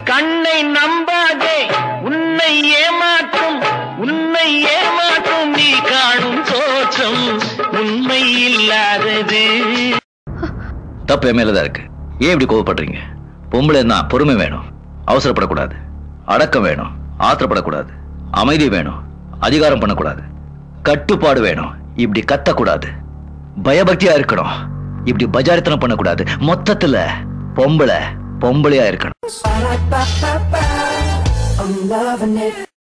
கண்ணை நம்பாதே உன்னை ஏமாற்றும் உன்னை ஏமாற்றும் நீ காணும் தோற்றம் உண்மை இல்லாதது தப்பு என் மேலதான் இருக்கு ஏன் இப்படி கோவப்படுறீங்க பொம்பளைன்னா பொறுமை வேணும் அவசரப்படக்கூடாது அடக்கம் வேணும் ஆத்திரப்படக்கூடாது அமைதி வேணும் அதிகாரம் பண்ணக்கூடாது கட்டுப்பாடு வேணும் இப்படி கத்தக்கூடாது பயபக்தியா இருக்கணும் இப்படி பஜாரித்தனம் பண்ணக்கூடாது மொத்தத்துல பொம்பளை பொம்பளையா இருக்கணும் I'm loving it.